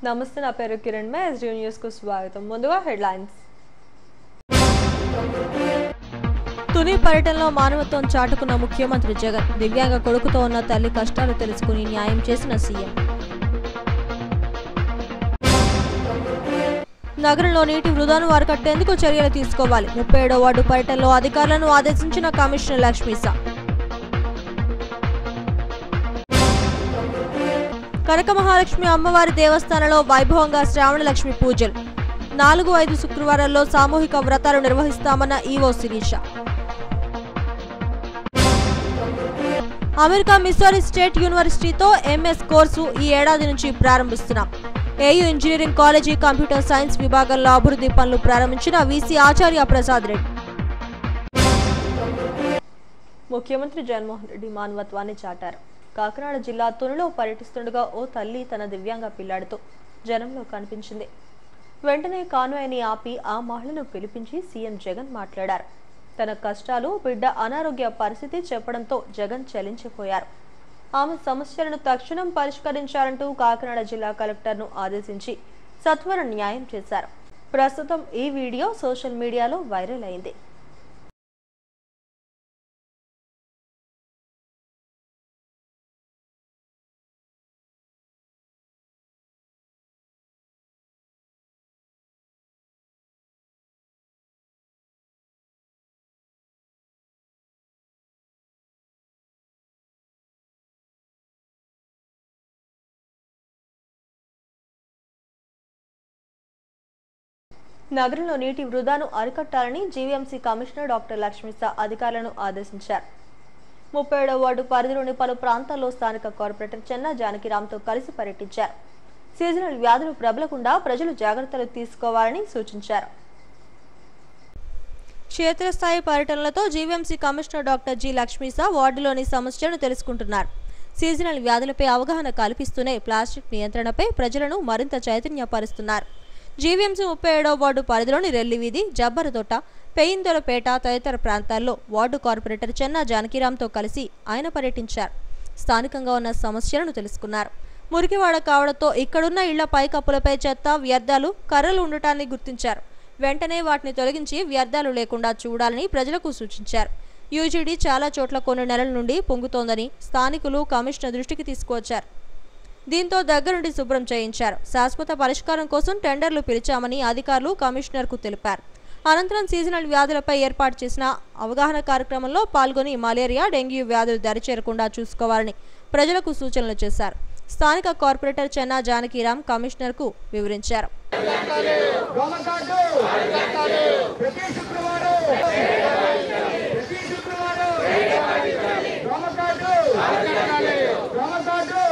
నమస్తే నా పేరు కిరణ్ మే ఎస్డీ న్యూస్ కు స్వాగతం ముందుగా హెడ్లైన్స్ తుని పర్యటనలో మానవత్వం చాటుకున్న ముఖ్యమంత్రి జగన్ దివ్యాంగ కొడుకుతో ఉన్న తల్లి కష్టాలు తెలుసుకుని న్యాయం చేసిన సీఎం నగరంలో నీటి వృధాను వారకట్టేందుకు చర్యలు తీసుకోవాలి ముప్పై ఏడో వార్డు పర్యటనలో అధికారులను ఆదేశించిన కమిషనర్ లక్ష్మీసా కనక మహాలక్ష్మి అమ్మవారి దేవస్థానంలో వైభవంగా శ్రావణ లక్ష్మి పూజలు నాలుగు ఐదు శుక్రవారాల్లో సామూహిక వ్రతాలు నిర్వహిస్తామన్న EO Shirisha America Missouri state యూనివర్సిటీతో ఎంఎస్ కోర్సు ఈ ఏడాది నుంచి ప్రారంభిస్తున్నాం AU engineering college computer science విభాగంలో అభివృద్ధి పనులు ప్రారంభించిన వీసీ ఆచార్య ప్రసాద్ రెడ్డి ముఖ్యమంత్రి జగన్మోహన్ రెడ్డి మానవత్వాన్ని చాటారు కాకినాడ జిల్లా తునిలో పర్యటిస్తుండగా ఓ తల్లి తన దివ్యాంగ పిల్లాడితో జనంలో కనిపించింది వెంటనే కాన్వాయ్ని ఆపి ఆ మహిళను పిలిపించి సీఎం జగన్ మాట్లాడారు తన కష్టాలు బిడ్డ అనారోగ్య పరిస్థితి చెప్పడంతో జగన్ చలించిపోయారు ఆమె సమస్యలను తక్షణం పరిష్కరించాలంటూ కాకినాడ జిల్లా కలెక్టర్ను ఆదేశించి సత్వర న్యాయం చేశారు ప్రస్తుతం ఈ వీడియో సోషల్ మీడియాలో వైరల్ అయింది నగరంలో నీటి వృధాను అరికట్టాలని జీవీఎంసీ కమిషనర్ డాక్టర్ లక్ష్మీసా అధికారులను ఆదేశించారు ముప్పై ఏడవ వార్డు పరిధిలోని పలు ప్రాంతాల్లో స్థానిక కార్పొరేటర్ చెన్నా జానకిరామ్తో కలిసి పర్యటించారు సీజనల్ వ్యాధులు ప్రబలకుండా ప్రజలు జాగ్రత్తలు తీసుకోవాలని సూచించారు క్షేత్రస్థాయి పర్యటనలతో GVMC commissioner doctor G Lakshmisha వార్డులోని సమస్యలను తెలుసుకుంటున్నారు సీజనల్ వ్యాధులపై అవగాహన కల్పిస్తూనే ప్లాస్టిక్ నియంత్రణపై ప్రజలను మరింత చైతన్యపరుస్తున్నారు జీవీఎంసీ ముప్పై ఏడవ వార్డు పరిధిలోని రెల్లి వీధి జబ్బరతోట పెయిందొలపేట తదితర ప్రాంతాల్లో వార్డు కార్పొరేటర్ చెన్నా జానకిరామ్తో కలిసి ఆయన పర్యటించారు స్థానికంగా ఉన్న సమస్యలను తెలుసుకున్నారు మురికివాడ కావడంతో ఇక్కడున్న ఇళ్ల పైకప్పులపై చెత్త వ్యర్థాలు కర్రలు ఉండటాన్ని గుర్తించారు వెంటనే వాటిని తొలగించి వ్యర్థాలు లేకుండా చూడాలని ప్రజలకు సూచించారు యూజీడీ చాలా చోట్ల కొన్ని నెలల నుండి పొంగుతోందని స్థానికులు కమిషనర్ దృష్టికి తీసుకువచ్చారు దీంతో దగ్గరుండి శుభ్రం చేయించారు శాశ్వత పరిష్కారం కోసం టెండర్లు పిలిచామని అధికారులు కమిషనర్కు తెలిపారు అనంతరం సీజనల్ వ్యాధులపై ఏర్పాటు చేసిన అవగాహన కార్యక్రమంలో పాల్గొని మలేరియా డెంగ్యూ వ్యాధులు దరిచేరకుండా చూసుకోవాలని ప్రజలకు సూచనలు చేశారు స్థానిక కార్పొరేటర్ చెన్నా జానకిరామ్ కమిషనర్కు వివరించారు గోమకాడు ప్రతి శుక్రవారం ప్రతి శుక్రవారం గోమకాడు గోమకాడు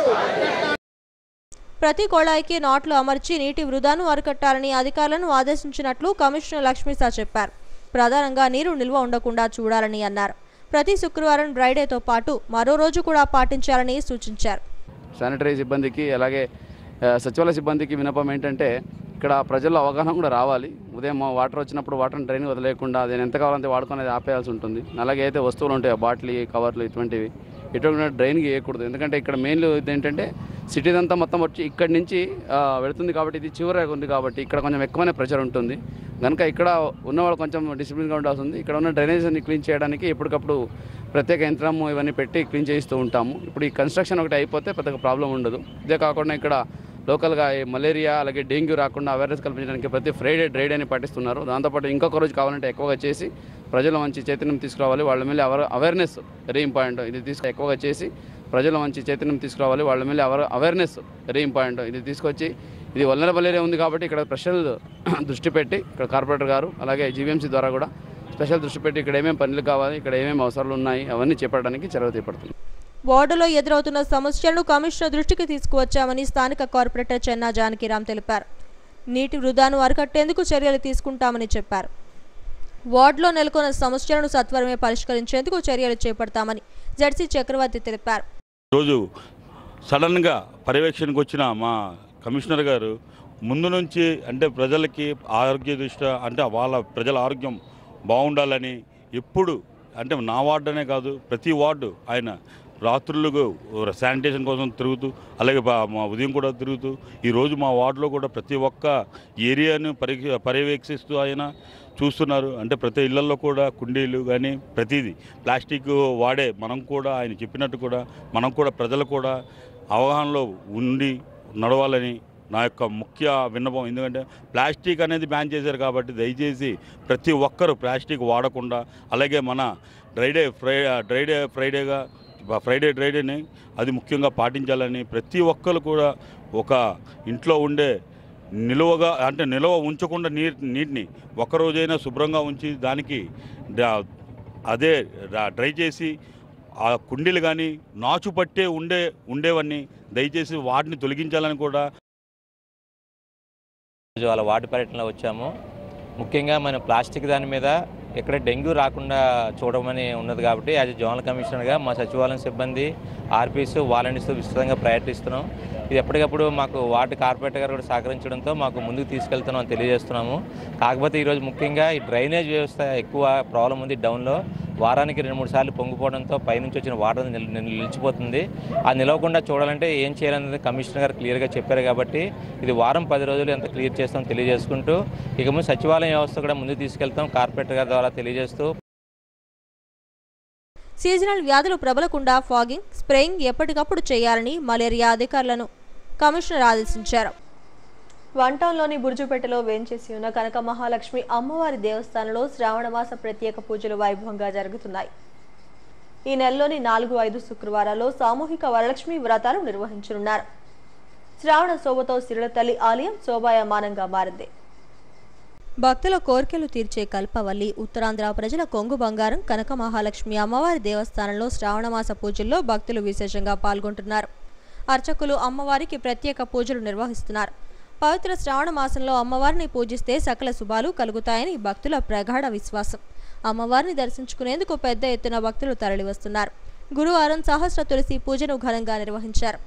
ప్రతి కొళాయికి నాట్లు అమర్చి నీటి వృధాను అరికట్టాలని అధికారులను ఆదేశించినట్లు కమిషనర్ లక్ష్మీసా చెప్పారు ప్రధానంగా నీరు నిల్వ ఉండకుండా చూడాలని అన్నారు ప్రతి శుక్రవారం డ్రైడేతో పాటు మరో రోజు కూడా పాటించాలని సూచించారు శానిటరీ సిబ్బందికి అలాగే ఆ, సచివాలయ సిబ్బందికి వినపం ఏంటంటే ఇక్కడ ప్రజల్లో అవగాహన కూడా రావాలి ఉదయం వాటర్ వచ్చినప్పుడు వాటర్ని డ్రైన్ వదిలేయకుండా అది ఎంత కావాలంటే వాడుకునేది ఆపేయాల్సి ఉంటుంది అలాగే అయితే వస్తువులు ఉంటాయి బాటిల్ కవర్లు ఇటువంటివి ఇటువంటి డ్రైన్కి వేయకూడదు ఎందుకంటే ఇక్కడ మెయిన్లు ఇది ఏంటంటే సిటీ అంతా మొత్తం వచ్చి ఇక్కడి నుంచి ఆ, వెళుతుంది కాబట్టి ఇది చివరగా ఉంది కాబట్టి ఇక్కడ కొంచెం ఎక్కువనే ప్రెషర్ ఉంటుంది కనుక ఇక్కడ ఉన్నవాళ్ళు కొంచెం డిసిప్లిన్గా ఉండాల్సి ఉంది ఇక్కడ ఉన్న డ్రైనేజీని క్లీన్ చేయడానికి ఎప్పటికప్పుడు ప్రత్యేక యంత్రం ఇవన్నీ పెట్టి క్లీన్ చేయిస్తూ ఉంటాము ఇప్పుడు ఈ కన్స్ట్రక్షన్ ఒకటి అయిపోతే పెద్దగా ప్రాబ్లం ఉండదు ఇదే కాకుండా ఇక్కడ లోకల్గా ఈ మలేరియా అలాగే డెంగ్యూ రాకుండా అవేర్నెస్ కల్పించడానికి ప్రతి ఫ్రైడే డ్రైడే అని పాటిస్తున్నారు దాంతోపాటు ఇంకొక రోజు కావాలంటే ఎక్కువగా చేసి ప్రజల మంచి చైతన్యం తీసుకురావాలి వాళ్ళ మీద అవర్ అవేర్నెస్ వెరీ ఇంపార్టెంట్ ఇది తీసుకు ఎక్కువగా చేసి ప్రజల మంచి చైతన్యం తీసుకురావాలి వాళ్ళ మీద అవర్ అవేర్నెస్ వెరీ ఇంపార్టెంట్ ఇది తీసుకొచ్చి ఇది వల్లర మలేరియా ఉంది కాబట్టి ఇక్కడ స్పెషల్ దృష్టి పెట్టి ఇక్కడ కార్పొరేటర్ గారు అలాగే జీవీఎంసీ ద్వారా కూడా స్పెషల్ దృష్టి పెట్టి ఇక్కడ ఏమేమి పనులు కావాలి ఇక్కడ ఏమేమి అవసరాలు ఉన్నాయి అవన్నీ చేపట్టడానికి చర్య చేపడుతుంది వార్డులో ఎదురవుతున్న సమస్యలను కమిషనర్ దృష్టికి తీసుకువచ్చామని స్థానిక కార్పొరేటర్ చెన్నా జానకిరామ్ తెలిపారు నీటి వృధాను అరికట్టేందుకు చర్యలు తీసుకుంటామని చెప్పారు వార్డులో నెలకొన్న సమస్యలను సత్వరమే పరిష్కరించేందుకు చర్యలు చేపడతామని జడ్సీ చక్రవర్తి తెలిపారు రోజు సడన్గా పర్యవేక్షణకు వచ్చిన మా కమిషనర్ గారు ముందు నుంచి అంటే ప్రజలకి ఆరోగ్య దృష్ట్యా అంటే వాళ్ళ ప్రజల ఆరోగ్యం బాగుండాలని ఎప్పుడు అంటే నా వార్డు అనే కాదు ప్రతి వార్డు ఆయన రాత్రులు శానిటేషన్ కోసం తిరుగుతూ అలాగే బా- మా ఉదయం కూడా తిరుగుతూ ఈరోజు మా వార్డులో కూడా ప్రతి ఒక్క ఏరియాను పరి పర్యవేక్షిస్తూ ఆయన చూస్తున్నారు అంటే ప్రతి ఇళ్లలో కూడా కుండీలు కానీ ప్రతిదీ ప్లాస్టిక్ వాడే మనం కూడా ఆయన చెప్పినట్టు కూడా మనం కూడా ప్రజలు కూడా అవగాహనలో ఉండి నడవాలని నా యొక్క ముఖ్య విన్నపం ఎందుకంటే ప్లాస్టిక్ అనేది బ్యాన్ చేశారు కాబట్టి దయచేసి ప్రతి ఒక్కరూ ప్లాస్టిక్ వాడకుండా అలాగే మన డ్రైడే ఫ్రై డ్రైడే ఫ్రైడేగా ఫ్రైడే డ్రైడేని అది ముఖ్యంగా పాటించాలని ప్రతి ఒక్కరు కూడా ఒక ఇంట్లో ఉండే నిలువగా అంటే నిల్వ ఉంచకుండా నీరు నీటిని ఒక్కరోజైనా శుభ్రంగా ఉంచి దానికి డా- అదే డా- డ్రై చేసి ఆ కుండీలు కానీ నాచు పట్టే ఉండే ఉండేవన్నీ దయచేసి వాటిని తొలగించాలని కూడా ఈరోజు వాళ్ళ వార్డు పర్యటనలో వచ్చాము ముఖ్యంగా మన ప్లాస్టిక్ దాని మీద ఇక్కడ డెంగ్యూ రాకుండా చూడమని ఉన్నది కాబట్టి యాజ్ జోనల్ కమిషనర్గా మా సచివాలయం సిబ్బంది ఆర్పీస్ వాలంటీర్స్ విస్తృతంగా ప్రయత్నిస్తున్నాం ఇది ఎప్పటికప్పుడు మాకు వార్డు కార్పొరేటర్ గారు కూడా సహకరించడంతో మాకు ముందుకు తీసుకెళ్తున్నాం అని తెలియజేస్తున్నాము కాకపోతే ఈరోజు ముఖ్యంగా ఈ డ్రైనేజ్ వ్యవస్థ ఎక్కువ ప్రాబ్లం ఉంది డౌన్లో వారానికి రెండు మూడు సార్లు పొంగిపోవడంతో పైనుంచి వచ్చిన వాటర్ నిల్- నిల్- నిలిచిపోతుంది ఆ నిలవకుండా చూడాలంటే ఏం చేయాలనేది కమిషనర్ గారు క్లియర్గా చెప్పారు కాబట్టి ఇది వారం పది రోజులు ఎంత క్లియర్ చేస్తాం తెలియజేసుకుంటూ ఇక ముందు సచివాలయం వ్యవస్థ కూడా ముందుకు తీసుకెళ్తాం కార్పొరేటర్ గారి ద్వారా తెలియజేస్తూ సీజనల్ వ్యాధులు ప్రబలకుండా ఫాగింగ్ స్ప్రేయింగ్ ఎప్పటికప్పుడు చేయాలని మలేరియా అధికారులను కమిషనర్ ఆదేశించారు వన్ టౌన్లోని బుర్జుపేటలో వేంచేసి ఉన్న కనక మహాలక్ష్మి అమ్మవారి దేవస్థానంలో శ్రావణమాస ప్రత్యేక పూజలు వైభవంగా జరుగుతున్నాయి ఈ నెలలోని నాలుగు ఐదు శుక్రవారాల్లో సామూహిక వరలక్ష్మి వ్రతాలు నిర్వహించనున్నారు శ్రావణ శోభతో సిరుల తల్లి ఆలయం శోభాయమానంగా మారింది భక్తుల కోరికలు తీర్చే కల్పవల్లి ఉత్తరాంధ్ర ప్రజల కొంగు బంగారం కనక మహాలక్ష్మి అమ్మవారి దేవస్థానంలో శ్రావణమాస పూజల్లో భక్తులు విశేషంగా పాల్గొంటున్నారు అర్చకులు అమ్మవారికి ప్రత్యేక పూజలు నిర్వహిస్తున్నారు పవిత్ర శ్రావణ మాసంలో అమ్మవారిని పూజిస్తే సకల శుభాలు కలుగుతాయని భక్తుల ప్రగాఢ విశ్వాసం అమ్మవారిని దర్శించుకునేందుకు పెద్ద ఎత్తున భక్తులు తరలివస్తున్నారు గురువారం సహస్ర తులసి పూజను ఘనంగా నిర్వహించారు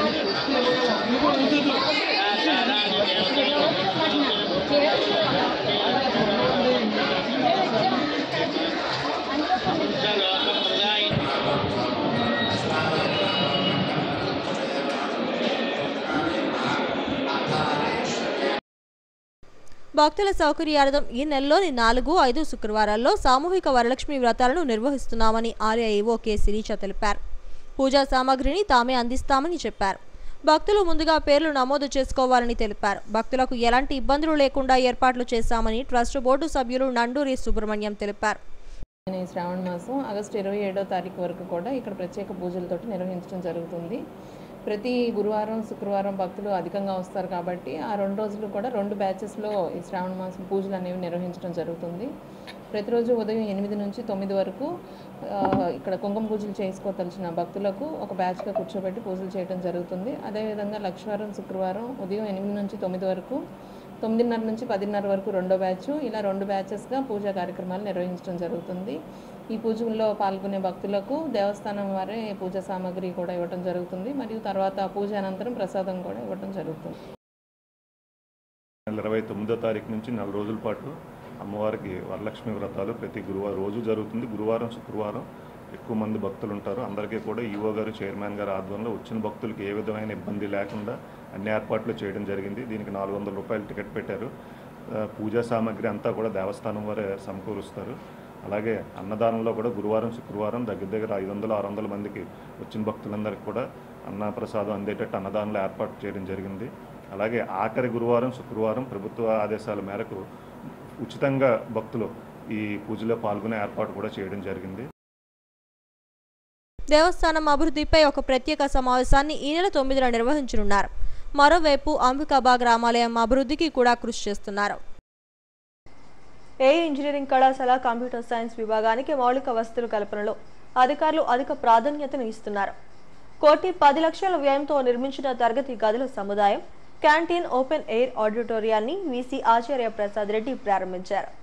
భక్తుల సౌకర్యార్థం ఈ నెలలోని నాలుగు ఐదు శుక్రవారాల్లో సామూహిక వరలక్ష్మి వ్రతాలను నిర్వహిస్తున్నామని ఆలయ ఈవో కె శిరీష తెలిపారు పూజా సామాగ్రిని తామే అందిస్తామని చెప్పారు భక్తులు ముందుగా పేర్లు నమోదు చేసుకోవాలని తెలిపారు భక్తులకు ఎలాంటి ఇబ్బందులు లేకుండా ఏర్పాట్లు చేశామని ట్రస్ట్ బోర్డు సభ్యులు నండూరి సుబ్రహ్మణ్యం తెలిపారు ఈ శ్రావణ మాసం ఆగస్టు ఇరవై ఏడో తారీఖు వరకు కూడా ఇక్కడ ప్రత్యేక పూజలతోటి నిర్వహించడం జరుగుతుంది ప్రతి గురువారం శుక్రవారం భక్తులు అధికంగా వస్తారు కాబట్టి ఆ రెండు రోజులు కూడా రెండు బ్యాచెస్లో ఈ శ్రావణ మాసం పూజలు అనేవి నిర్వహించడం జరుగుతుంది ప్రతిరోజు ఉదయం ఎనిమిది నుంచి తొమ్మిది వరకు ఆ, ఇక్కడ కుంకుమ పూజలు చేసుకోదలిచిన భక్తులకు ఒక బ్యాచ్గా కూర్చోబెట్టి పూజలు చేయడం జరుగుతుంది అదేవిధంగా లక్షవారం శుక్రవారం ఉదయం ఎనిమిది నుంచి తొమ్మిది వరకు తొమ్మిదిన్నర నుంచి పదిన్నర వరకు రెండో బ్యాచ్ ఇలా రెండు బ్యాచెస్గా పూజా కార్యక్రమాలు నిర్వహించడం జరుగుతుంది ఈ పూజల్లో పాల్గొనే భక్తులకు దేవస్థానం వారే పూజా సామాగ్రి కూడా ఇవ్వడం జరుగుతుంది మరియు తర్వాత పూజ అనంతరం ప్రసాదం కూడా ఇవ్వడం జరుగుతుంది నెల ఇరవై తొమ్మిదో తారీఖు నుంచి నెల రోజుల పాటు అమ్మవారికి వరలక్ష్మి వ్రతాలు ప్రతి గురువారం రోజు జరుగుతుంది గురువారం శుక్రవారం ఎక్కువ మంది భక్తులు ఉంటారు అందరికీ కూడా ఈవో గారు చైర్మన్ గారు ఆధ్వర్యంలో వచ్చిన భక్తులకి ఏ విధమైన ఇబ్బంది లేకుండా అన్ని ఏర్పాట్లు చేయడం జరిగింది దీనికి నాలుగు వందల రూపాయలు టికెట్ పెట్టారు ఆ, పూజా సామాగ్రి అంతా కూడా దేవస్థానం వారే సమకూరుస్తారు అలాగే అన్నదానంలో కూడా గురువారం శుక్రవారం దగ్గర దగ్గర ఐదు వందల ఆరు వందల మందికి వచ్చిన భక్తులందరికీ కూడా అన్న ప్రసాదం అందేటట్టు అన్నదానంలో ఏర్పాటు చేయడం జరిగింది అలాగే ఆఖరి గురువారం శుక్రవారం ప్రభుత్వ ఆదేశాల మేరకు ఉచితంగా భక్తులు ఈ పూజలో పాల్గొనే ఏర్పాటు కూడా చేయడం జరిగింది దేవస్థానం అభివృద్ధిపై ఒక ప్రత్యేక సమావేశాన్ని ఈ నెల తొమ్మిదిన నిర్వహించనున్నారు మరోవైపు అంబికాబాగ్ రామాలయం అభివృద్ధికి కూడా కృషి చేస్తున్నారు ఏ ఇంజనీరింగ్ కళాశాల కంప్యూటర్ సైన్స్ విభాగానికి మౌలిక వసతుల కల్పనలో అధికారులు అధిక ప్రాధాన్యతను ఇస్తున్నారు కోటి పది లక్షల వ్యయంతో నిర్మించిన తరగతి గదుల సముదాయం క్యాంటీన్ ఓపెన్ ఎయిర్ ఆడిటోరియాన్ని వీసీ ఆచార్య ప్రసాద్ రెడ్డి ప్రారంభించారు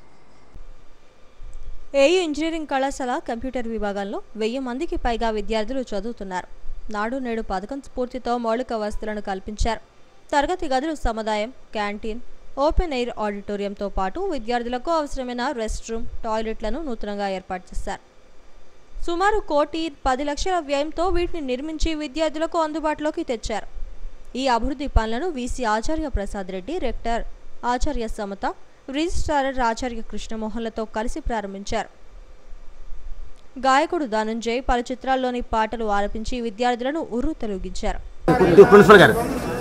ఏయూ ఇంజనీరింగ్ కళాశాల కంప్యూటర్ విభాగంలో వెయ్యి మందికి పైగా విద్యార్థులు చదువుతున్నారు నాడు నేడు పథకం స్ఫూర్తితో మౌలిక వసతులను కల్పించారు తరగతి గదులు సముదాయం క్యాంటీన్ ఓపెన్ ఎయిర్ ఆడిటోరియంతో పాటు విద్యార్థులకు అవసరమైన రెస్ట్ రూమ్ టాయిలెట్లను నూతనంగా ఏర్పాటు చేశారు సుమారు కోటి పది లక్షల వ్యయంతో వీటిని నిర్మించి విద్యార్థులకు అందుబాటులోకి తెచ్చారు ఈ అభివృద్ధి పనులను వీసీ ఆచార్య ప్రసాద్ రెడ్డి రెక్టర్ ఆచార్య సమత రిజిస్ట్రారర్ ఆచార్య కృష్ణమోహన్లతో కలిసి ప్రారంభించారు గాయకుడు ధనంజయ్ పలు చిత్రాల్లోని పాటలు ఆలపించి విద్యార్థులను ఉర్రు తొలగించారు ప్రిన్సిపల్ గారు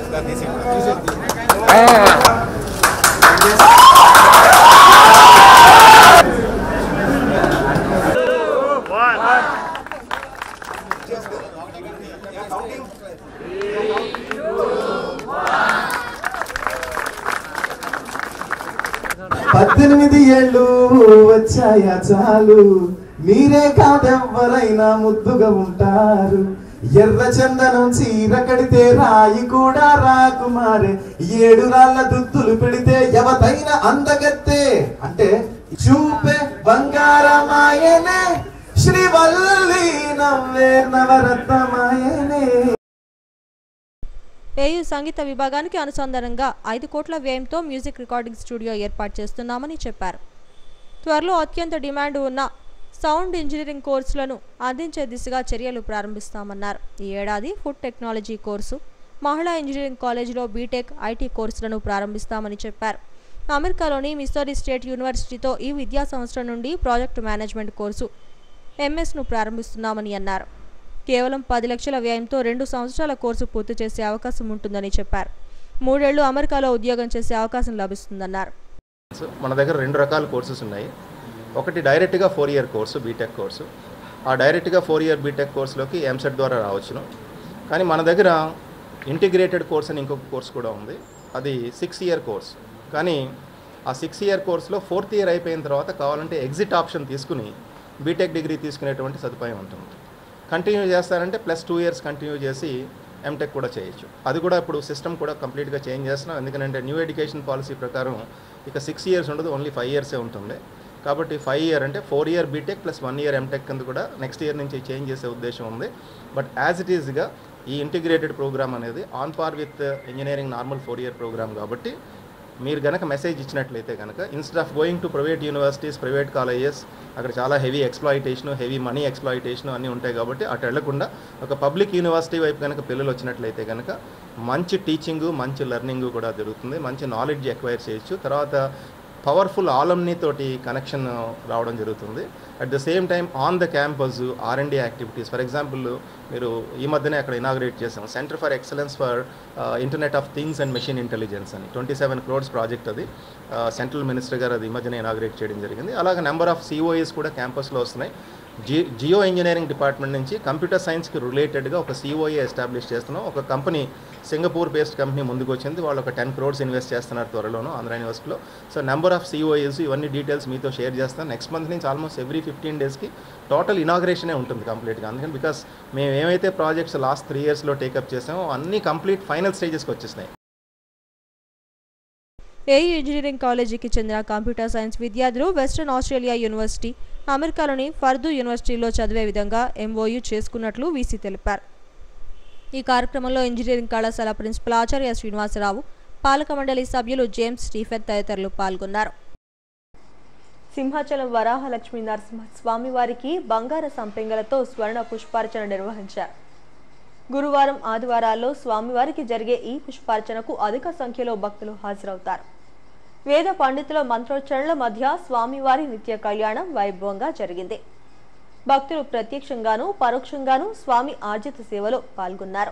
పద్దెనిమిది ఏళ్ళు వచ్చాయా చాలు మీరే కాదెవ్వరైనా ముద్దుగా ఉంటారు ఎర్ర చందనం చీర కడితే రాయి కూడా రాకుమారే ఏడు రాళ్ళ దుద్దులు పెడితే ఎవతైన అందగత్తే అంటే చూపే బంగారమాయనే శ్రీవల్లి నవ్వే నవరత్నమాయనే ఏయు సంగీత విభాగానికి అనుసంధానంగా ఐదు కోట్ల వ్యయంతో మ్యూజిక్ రికార్డింగ్ స్టూడియో ఏర్పాటు చేస్తున్నామని చెప్పారు త్వరలో అత్యంత డిమాండ్ ఉన్న సౌండ్ ఇంజనీరింగ్ కోర్సులను అందించే దిశగా చర్యలు ప్రారంభిస్తామన్నారు ఈ ఏడాది ఫుడ్ టెక్నాలజీ కోర్సు మహిళా ఇంజనీరింగ్ కాలేజీలో బీటెక్ ఐటీ కోర్సులను ప్రారంభిస్తామని చెప్పారు అమెరికాలోని మిసోరీ స్టేట్ యూనివర్సిటీతో ఈ విద్యా సంవత్సరం నుండి ప్రాజెక్టు మేనేజ్మెంట్ కోర్సు ఎంఎస్ను ప్రారంభిస్తున్నామని అన్నారు కేవలం పది లక్షల వ్యయంతో రెండు సంవత్సరాల కోర్సు పూర్తి చేసే అవకాశం ఉంటుందని చెప్పారు మూడేళ్లు అమెరికాలో ఉద్యోగం చేసే అవకాశం లభిస్తుందన్నారు మన దగ్గర రెండు రకాల కోర్సెస్ ఉన్నాయి ఒకటి డైరెక్ట్గా four year course BTech course ఆ డైరెక్ట్గా ఫోర్ ఇయర్ బీటెక్ కోర్సులోకి ఎంసెట్ ద్వారా రావచ్చును కానీ మన దగ్గర ఇంటిగ్రేటెడ్ కోర్స్ అని ఇంకొక కోర్స్ కూడా ఉంది అది సిక్స్ ఇయర్ కోర్స్ కానీ ఆ సిక్స్ ఇయర్ కోర్సులో ఫోర్త్ ఇయర్ అయిపోయిన తర్వాత కావాలంటే ఎగ్జిట్ ఆప్షన్ తీసుకుని బీటెక్ డిగ్రీ తీసుకునేటువంటి సదుపాయం ఉంటుంది కంటిన్యూ చేస్తారంటే ప్లస్ టూ ఇయర్స్ కంటిన్యూ చేసి ఎంటెక్ కూడా చేయొచ్చు అది కూడా ఇప్పుడు సిస్టమ్ కూడా కంప్లీట్గా చేంజ్ చేస్తున్నాం ఎందుకంటే న్యూ ఎడ్యుకేషన్ పాలసీ ప్రకారం ఇక సిక్స్ ఇయర్స్ ఉండదు ఓన్లీ ఫైవ్ ఇయర్సే ఉంటుంది కాబట్టి ఫైవ్ ఇయర్ అంటే four year BTech plus one year MTech కింద కూడా నెక్స్ట్ ఇయర్ నుంచి చేంజ్ చేసే ఉద్దేశం ఉంది బట్ యాజ్ ఇట్ ఈస్గా ఈ ఇంటిగ్రేటెడ్ ప్రోగ్రామ్ అనేది on par with engineering normal four year program కాబట్టి మీరు గనక మెసేజ్ ఇచ్చినట్లయితే కనుక instead of going to private universities private colleges అక్కడ చాలా heavy exploitation heavy money exploitation అన్నీ ఉంటాయి కాబట్టి అటు వెళ్లకుండా ఒక పబ్లిక్ యూనివర్సిటీ వైపు కనుక పిల్లలు వచ్చినట్లయితే కనుక మంచి టీచింగు మంచి లెర్నింగ్ కూడా జరుగుతుంది మంచి నాలెడ్జ్ ఎక్వైర్ చేయొచ్చు తర్వాత పవర్ఫుల్ ఆలమ్ని తోటి కనెక్షన్ రావడం జరుగుతుంది at the same time on the campus R and D activities for example మీరు ఈ మధ్యనే అక్కడ ఇనాగ్రేట్ చేసాం centre for excellence for internet of things and machine intelligence అని ట్వంటీ సెవెన్ క్రోడ్స్ ప్రాజెక్ట్ అది సెంట్రల్ మినిస్టర్ గారు అది ఈ మధ్యనే ఇనాగ్రేట్ చేయడం జరిగింది అలాగే నెంబర్ ఆఫ్ సిఓఎస్ కూడా క్యాంపస్లో వస్తున్నాయి జి జియో ఇంజనీరింగ్ డిపార్ట్మెంట్ నుంచి కంప్యూటర్ సైన్స్కి రిలేటెడ్గా ఒక సిఓఏ ఎస్టాబ్లిష్ చేస్తున్నాం ఒక కంపెనీ సింగపూర్ బేస్డ్ కంపెనీ ముందుకు వచ్చింది వాళ్ళు ఒక టెన్ క్రోడ్స్ ఇన్వెస్ట్ చేస్తున్నారు త్వరలోను ఆంధ్ర యూనివర్సిటీలో సో నెంబర్ ఆఫ్ సిఓఏస్ ఇవన్నీ డీటెయిల్స్ మీతో షేర్ చేస్తాను నెక్స్ట్ మంత్ నుంచి ఆల్మోస్ట్ ఎవ్రీ ఫిఫ్టీన్ డేస్కి టోటల్ ఇనాగ్రేషనే ఉంటుంది కంప్లీట్గా అందుకని బికాస్ మేము ఏమైతే ప్రాజెక్ట్స్ లాస్ట్ త్రీ ఇయర్స్లో టేకప్ చేసామో అన్నీ కంప్లీట్ ఫైనల్ స్టేజెస్కి వచ్చేసినాయి ఏయూ ఇంజనీరింగ్ కాలేజీకి చెందిన కంప్యూటర్ సైన్స్ విద్యార్థులు వెస్ట్రన్ ఆస్ట్రేలియా యూనివర్సిటీ అమెరికాలోని ఫర్దు యూనివర్సిటీలో చదివే విధంగా ఎంఓయూ చేసుకున్నట్లు వీసీ తెలిపారు ఈ కార్యక్రమంలో ఇంజనీరింగ్ కళాశాల ప్రిన్సిపల్ ఆచార్య శ్రీనివాసరావు పాలక మండలి సభ్యులు జేమ్స్ స్టీఫెన్ తదితరులు పాల్గొన్నారు సింహాచలం వరాహలక్ష్మీ నరసింహ స్వామివారికి బంగార సంపెంగలతో స్వర్ణ పుష్పార్చన నిర్వహించారు గురువారం ఆదివారాల్లో స్వామివారికి జరిగే ఈ పుష్పార్చనకు అధిక సంఖ్యలో భక్తులు హాజరవుతారు వేద పండితుల మంత్రోచ్చరణల మధ్య స్వామివారి నిత్య కళ్యాణం వైభవంగా జరిగింది భక్తులు ప్రత్యక్షంగాను పరోక్షంగాను స్వామి ఆర్జిత సేవలో పాల్గొన్నారు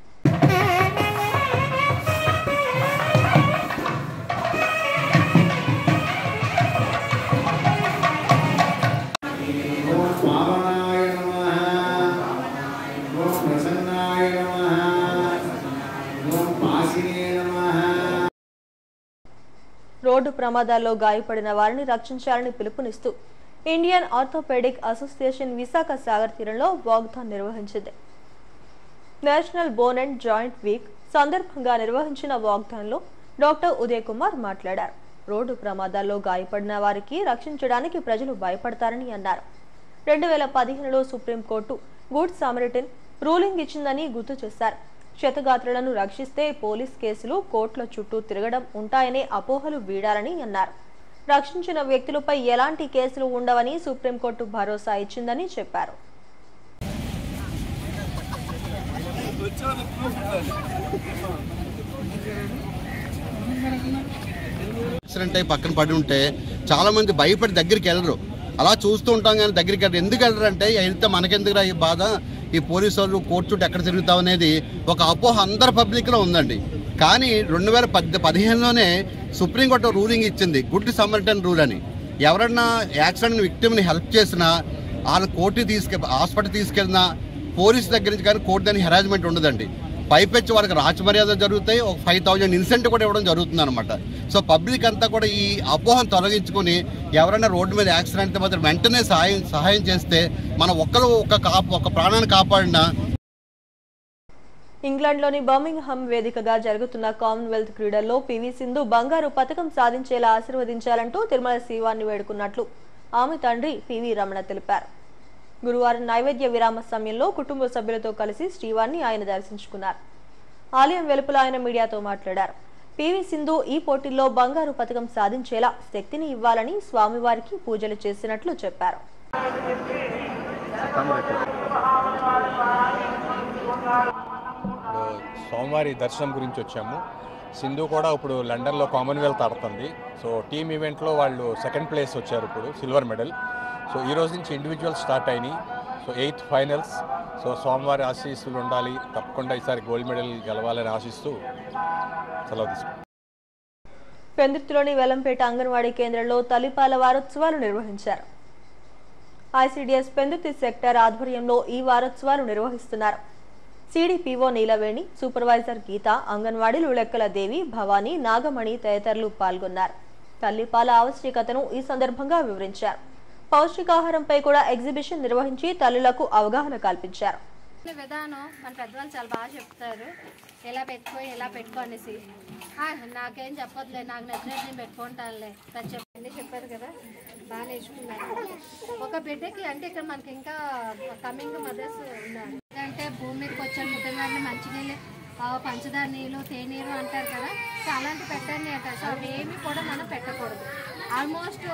వామనాయ నమః ఓం ప్రసన్నాయ నమః ఓం పాసినే నమః రోడ్డు ప్రమాదాల్లో గాయపడిన వారిని రక్షించాలని పిలుపునిస్తూ ఇండియన్ ఆర్థోపెడిక్ అసోసియేషన్ విశాఖ సాగర్ తీరంలో వాగ్దాన్ నిర్వహించింది national bone and joint week సందర్భంగా నిర్వహించిన వాగ్దాన్లో డాక్టర్ ఉదయ్ కుమార్ మాట్లాడారు రోడ్డు ప్రమాదాల్లో గాయపడిన వారికి రక్షించడానికి ప్రజలు భయపడతారని అన్నారు రెండు వేల పదిహేనులో సుప్రీంకోర్టు గుడ్ సామరిటన్ రూలింగ్ ఇచ్చిందని గుర్తు చేశారు క్షతగాత్రులను రక్షిస్తే పోలీస్ కేసులు కోర్టుల చుట్టూ తిరగడం ఉంటాయనే అపోహలు వీడాలని అన్నారు రక్షించిన వ్యక్తులపై ఎలాంటి కేసులు ఉండవని సుప్రీంకోర్టు భరోసా ఇచ్చిందని చెప్పారు యాక్సిడెంట్ అయి పక్కన పడి ఉంటే చాలా మంది భయపడి దగ్గరికి వెళ్ళరు అలా చూస్తూ ఉంటాం కానీ దగ్గరికి వెళ్ళరు ఎందుకు వెళ్ళరు అంటే వెళ్తే మనకెందుకురా ఈ బాధ ఈ పోలీసు వాళ్ళు కోర్టు చుట్టూ ఎక్కడ తిరుగుతాం అనేది ఒక అపోహ అందరి పబ్లిక్లో ఉందండి కానీ రెండు వేల పద్ పదిహేనులోనే సుప్రీంకోర్టు రూలింగ్ ఇచ్చింది గుడ్ సమ్మర్టన్ రూల్ అని ఎవరన్నా యాక్సిడెంట్ విక్టిమ్ని హెల్ప్ చేసినా వాళ్ళ కోర్టు తీసుకె హాస్పిటల్ తీసుకెళ్ళినా పోలీస్ దగ్గర నుంచి కానీ కోర్టు దాని హెరాజ్మెంట్ ఉండదండి పైపెచ్చి వాళ్ళకి రాజమర్యాద జరుగుతాయి ఒక ఫైవ్ థౌజండ్ ఇన్సెంట్ కూడా ఇవ్వడం జరుగుతుంది అనమాట సో పబ్లిక్ అంతా కూడా ఈ అపోహను తొలగించుకొని ఎవరైనా రోడ్డు మీద యాక్సిడెంట్ అయితే మాత్రం వెంటనే సహాయం సహాయం చేస్తే మనం ఒక్కరు ఒక కాపు ఒక ప్రాణాన్ని కాపాడినా ఇంగ్లాండ్లోని బర్మింగ్హామ్ వేదికగా జరుగుతున్న కామన్వెల్త్ క్రీడల్లో పివి సింధు బంగారు పథకం సాధించేలా ఆశీర్వదించాలంటూ తిరుమల శ్రీవారిని వేడుకున్నట్లు ఆమె తండ్రి పివి రమణ తెలిపారు గురువారం నైవేద్య విరామ సమయంలో కుటుంబ సభ్యులతో కలిసి శ్రీవారిని ఆయన దర్శించుకున్నారు ఆలయం వెలుపల ఆయన మీడియాతో మాట్లాడారు పివి సింధు ఈ పోటీల్లో బంగారు పథకం సాధించేలా శక్తిని ఇవ్వాలని స్వామివారికి పూజలు చేసినట్లు చెప్పారు ఇప్పుడు సోమవారి దర్శనం గురించి వచ్చాము సింధు కూడా ఇప్పుడు లండన్లో కామన్వెల్త్ ఆడుతుంది సో టీమ్ ఈవెంట్లో వాళ్ళు సెకండ్ ప్లేస్ వచ్చారు ఇప్పుడు సిల్వర్ మెడల్ సో ఈ రోజు నుంచి ఇండివిజువల్ స్టార్ట్ అయినాయి సో ఎయిత్ ఫైనల్స్ సో సోమవారి ఆశీస్సులు ఉండాలి తప్పకుండా ఈసారి గోల్డ్ మెడల్ గెలవాలని ఆశిస్తూ సెలవు తీసుకుంటాం పెందుర్తిలోని వెల్లంపేట అంగన్వాడీ కేంద్రంలో తల్లిపాల వారోత్సవాలు నిర్వహించారు ఐసీడీఎస్ పెందుర్తి సెక్టర్ ఆధ్వర్యంలో ఈ వారోత్సవాలు నిర్వహిస్తున్నారు సిడిపిఓ నీలవేణి సూపర్వైజర్ గీత అంగన్వాడీలు లెక్కల దేవి భవానీ నాగమణి తదితరులు పాల్గొన్నారు తల్లిపాల ఆవశ్యకతను ఈ సందర్భంగా వివరించారు పౌష్టికాహారంపై కూడా ఎగ్జిబిషన్ నిర్వహించి తల్లులకు అవగాహన కల్పించారు విధానం మన పెద్దవాళ్ళు చాలా బాగా చెప్తారు ఎలా పెట్టుకో ఎలా పెట్టుకో అనేసి ఆ, నాకేం చెప్పొద్దులే నాకు నచ్చినట్టు నేను పెట్టుకుంటానులే అది చెప్పండి చెప్పారు కదా బాగా నేర్చుకున్నాను ఒక బిడ్డకి అంటే ఇక్కడ మనకి ఇంకా కమింగ్ మదర్స్ ఉన్నారు అంటే భూమి మీదకి వచ్చే ముద్దగానే మంచినీళ్ళు ఆ, పంచదార నీళ్ళు తేనీరు అంటారు కదా సో అలాంటి పెట్టండి అంటారు సో అవి ఏమి కూడా మనం పెట్టకూడదు ఆల్మోస్ట్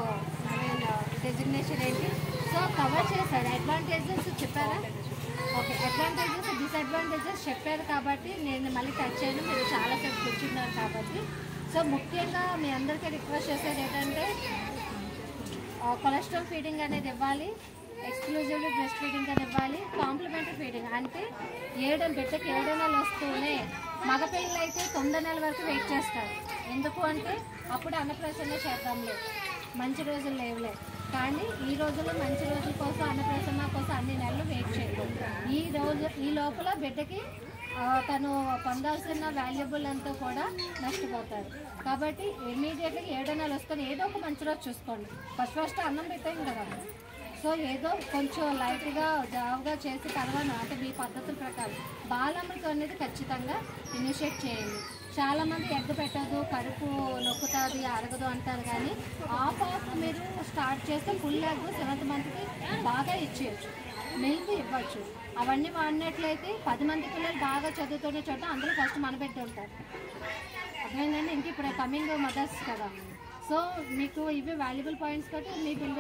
డెసిగ్నేషన్ ఏంటి సో కవర్ చేశారు అడ్వాంటేజెస్ చెప్పారా ఓకే అడ్వాంటేజెస్ డిసడ్వాంటేజెస్ చెప్పారు కాబట్టి నేను మళ్ళీ టచ్ చేయను మీరు చాలాసేపు కూర్చున్నారు కాబట్టి సో ముఖ్యంగా మీ అందరికీ రిక్వెస్ట్ చేసేది ఏంటంటే కొలెస్ట్రాల్ ఫీడింగ్ అనేది ఇవ్వాలి ఎక్స్క్లూజివ్లీ బ్రెస్ట్ ఫీడింగ్ అని ఇవ్వాలి కాంప్లిమెంటరీ ఫీడింగ్ అంటే ఏడు బిడ్డకి ఏడు నెలలు వస్తూనే మగపిల్లలు అయితే తొమ్మిది నెలల వరకు వెయిట్ చేస్తారు ఎందుకు అంటే అప్పుడు అన్నప్రాసన చేద్దాంలే మంచి రోజులు లేవులే కానీ ఈ రోజుల్లో మంచి రోజుల కోసం అన్నప్రాసన కోసం అన్ని నెలలు వెయిట్ చేయకూడదు ఈ రోజు ఈ లోపల బిడ్డకి ఆ, తను పొందాల్సిన వాల్యుబుల్ అంతా కూడా నష్టపోతారు కాబట్టి ఇమీడియట్గా ఏడో నెల వస్తుంది ఏదో ఒక మంచి రోజు చూసుకోండి ఫస్ట్ ఫస్ట్ అన్నం పెట్టాం కదా సో ఏదో కొంచెం లైట్గా జావుగా చేసి తర్వాత అంటే మీ పద్ధతుల ప్రకారం బాలమృతం అనేది ఖచ్చితంగా ఇనిషియేట్ చేయండి చాలామంది ఎగ్ పెట్టదు కడుపు నొక్కుతుంది అరగదు అంటారు కానీ ఆఫ్ ఆఫ్ మీరు స్టార్ట్ చేస్తే ఫుల్ ఎగ్ సెవెంత్ మంత్కి బాగా ఇచ్చేయచ్చు మిల్క్ ఇవ్వచ్చు అవన్నీ వాడినట్లయితే పది మంది పిల్లలు బాగా చదువుతున్న చోట అందులో ఫస్ట్ మన బిడ్డ ఉంటారు అర్థమైందండి ఇంక ఇప్పుడు కమింగ్ మదర్స్ కదా సో మీకు ఇవి వాల్యుబుల్ పాయింట్స్ కాబట్టి మీ పిల్లలు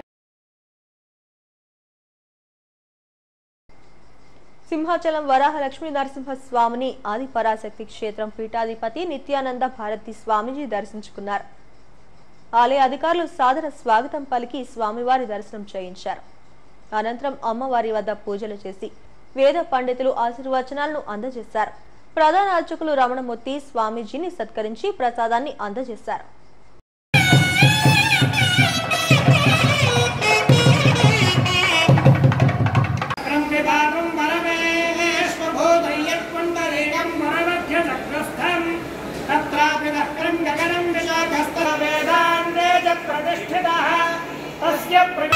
సింహాచలం వరాహ లక్ష్మీ నరసింహ స్వామిని ఆది పరాశక్తి క్షేత్రం పీఠాధిపతి నిత్యానంద భారతి స్వామీజీ దర్శించుకున్నారు ఆలయ అధికారులు సాదర స్వాగతం పలికి స్వామివారి దర్శనం చేయించారు అనంతరం అమ్మవారి వద్ద పూజలు చేసి వేద పండితులు ఆశీర్వచనాలను అందజేశారు ప్రధాన అర్చకులు రమణమూర్తి స్వామీజీని సత్కరించి ప్రసాదాన్ని అందజేశారు ब्रह्मविभागं वरमेश्वभूतयत्पुण्डरीकं वरमध्यचक्रस्थं तत्रापि वक्रं गगनं विशाखस्तवेदान्ते च प्रतिष्ठितः तस्य प्र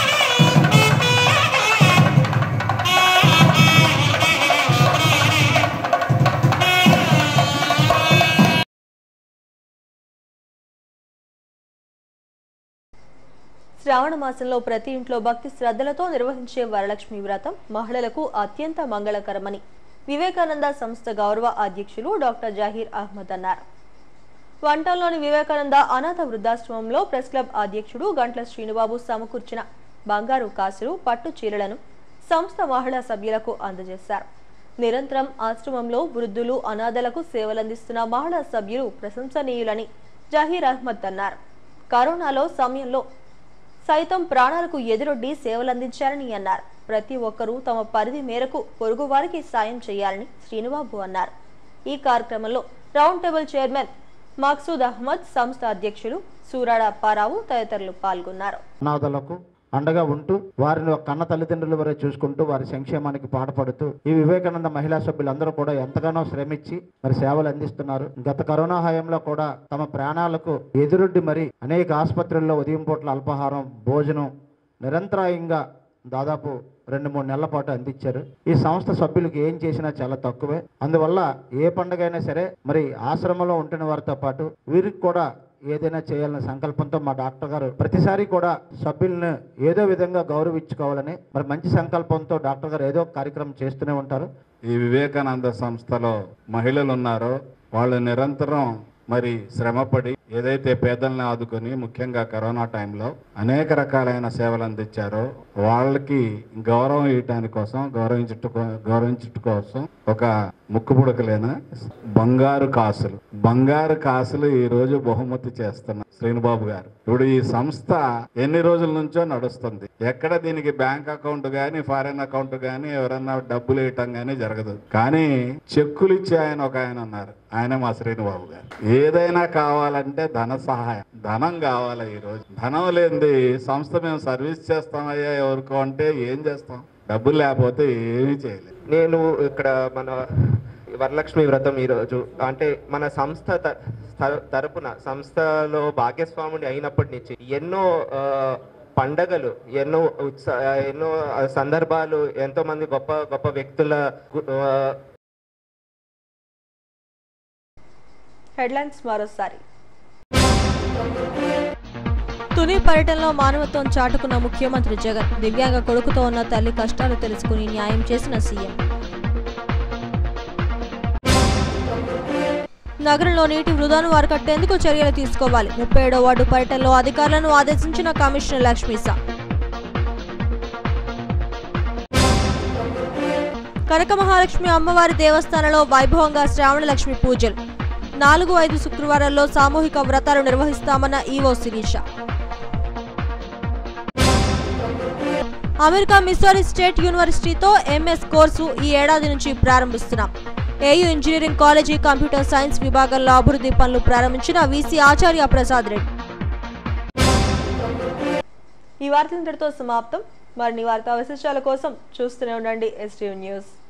శ్రావణ మాసంలో ప్రతి ఇంట్లో భక్తి శ్రద్ధలతో నిర్వహించే వరలక్ష్మి వ్రతం మహిళలకు అత్యంత మంగళకరమని వివేకానంద సంస్థ గౌరవ అధ్యక్షులు డాక్టర్ జహీర్ అహ్మద్ అన్నారు వంటల్లోని వివేకానంద అనాథ వృద్ధాశ్రమంలో ప్రెస్ క్లబ్ అధ్యక్షుడు గంట్ల శ్రీనుబాబు సమకూర్చిన బంగారు కాసులు పట్టు చీరలను సంస్థ మహిళా సభ్యులకు అందజేశారు నిరంతరం ఆశ్రమంలో వృద్ధులు అనాథలకు సేవలందిస్తున్న మహిళా సభ్యులు ప్రశంసనీయులని జహీర్ అహ్మద్ అన్నారు కరోనాలో సమయంలో సైతం ప్రాణాలకు ఎదురొడ్డి సేవలందించారని అన్నారు ప్రతి ఒక్కరూ తమ పరిధి మేరకు పొరుగువారికి సాయం చేయాలని శ్రీనుబాబు అన్నారు ఈ కార్యక్రమంలో round table chairman Maqsood Ahmed సంస్థ అధ్యక్షులు సూరాడ అప్పారావు తదితరులు పాల్గొన్నారు అనాథలకు అండగా ఉంటూ వారిని ఒక కన్న తల్లిదండ్రుల వరే చూసుకుంటూ వారి సంక్షేమానికి పాటుపడుతూ ఈ వివేకానంద మహిళా సభ్యులందరూ కూడా ఎంతగానో శ్రమించి మరి సేవలు అందిస్తున్నారు గత కరోనా హయాంలో కూడా తమ ప్రాణాలకు ఎదురొడ్డి మరి అనేక ఆసుపత్రుల్లో ఉదయం పూట్ల అల్పాహారం భోజనం నిరంతరాయంగా దాదాపు రెండు మూడు నెలల పాటు అందించారు ఈ సంస్థ సభ్యులకు ఏం చేసినా చాలా తక్కువే అందువల్ల ఏ పండుగ అయినా సరే మరి ఆశ్రమంలో ఉంటున్న వారితో పాటు వీరికి కూడా ఏదైనా చేయాలనే సంకల్పంతో మా డాక్టర్ గారు ప్రతిసారి కూడా సభ్యులను ఏదో విధంగా గౌరవించుకోవాలని మరి మంచి సంకల్పంతో డాక్టర్ గారు ఏదో ఒక కార్యక్రమం చేస్తూనే ఉంటారు ఈ వివేకానంద సంస్థలో మహిళలు ఉన్నారో వాళ్ళు నిరంతరం మరి శ్రమపడి ఏదైతే పేదల్ని ఆదుకొని ముఖ్యంగా కరోనా టైంలో అనేక రకాలైన సేవలు అందించారో వాళ్ళకి గౌరవం ఇవ్వటానికి కోసం గౌరవించుట గౌరవించుట కోసం ఒక ముక్కుపుడకలేన బంగారు కాసులు బంగారు కాసులు ఈ రోజు బహుమతి చేస్తున్నారు శ్రీనుబాబు గారు ఇప్పుడు ఈ సంస్థ ఎన్ని రోజుల నుంచో నడుస్తుంది ఎక్కడ దీనికి బ్యాంక్ అకౌంట్ కానీ ఫారెన్ అకౌంట్ కానీ ఎవరన్నా డబ్బులు వేయటం కానీ జరగదు కానీ చెక్కులు ఇచ్చే ఆయన ఒక ఆయన ఉన్నారు ఆయన మా శ్రీనుబాబు గారు ఏదైనా కావాలంటే ధన సహాయం ధనం కావాలి ఈ రోజు ధనం లేనిది సంస్థ మేము సర్వీస్ చేస్తామయ్యా ఎవరికో అంటే ఏం చేస్తాం డబ్బులు లేకపోతే ఏమీ చేయలేదు నేను ఇక్కడ మన వరలక్ష్మి వ్రతం ఈరోజు అంటే మన సంస్థ త- త- తరపున సంస్థలో భాగ్యస్వాముని అయినప్పటి నుంచి ఎన్నో ఆ, పండగలు ఎన్నో ఉత్స ఎన్నో సందర్భాలు ఎంతో మంది గొప్ప గొప్ప వ్యక్తుల గు- ఆ, హెడ్లైన్స్ మరోసారి తుని పర్యటనలో మానవత్వం చాటుకున్న ముఖ్యమంత్రి జగన్ దివ్యాంగ కొడుకుతో ఉన్న తల్లి కష్టాలు తెలుసుకుని న్యాయం చేసిన సీఎం నగరంలో నీటి వృధాను అరికట్టేందుకు చర్యలు తీసుకోవాలి ముప్పై ఏడో వార్డు పర్యటనలో అధికారులను ఆదేశించిన కమిషనర్ లక్ష్మీసా కనక మహాలక్ష్మి అమ్మవారి దేవస్థానంలో వైభవంగా శ్రావణ లక్ష్మి పూజలు నాలుగు ఐదు శుక్రవారాల్లో సామూహిక వ్రతాలు నిర్వహిస్తామన్న EO Shirisha America Missouri state యూనివర్సిటీతో ఎంఎస్ కోర్సు ఈ ఏడాది నుంచి ప్రారంభిస్తున్నాం AU engineering college computer science విభాగంలో అభివృద్ధి పనులు ప్రారంభించిన వీసీ ఆచార్య ప్రసాద్ రెడ్డి ఈ వార్త ఇంతటితో సమాప్తం మరిన్ని వార్తా విశేషాల కోసం చూస్తూనే ఉండండి ఎస్టీవ్ న్యూస్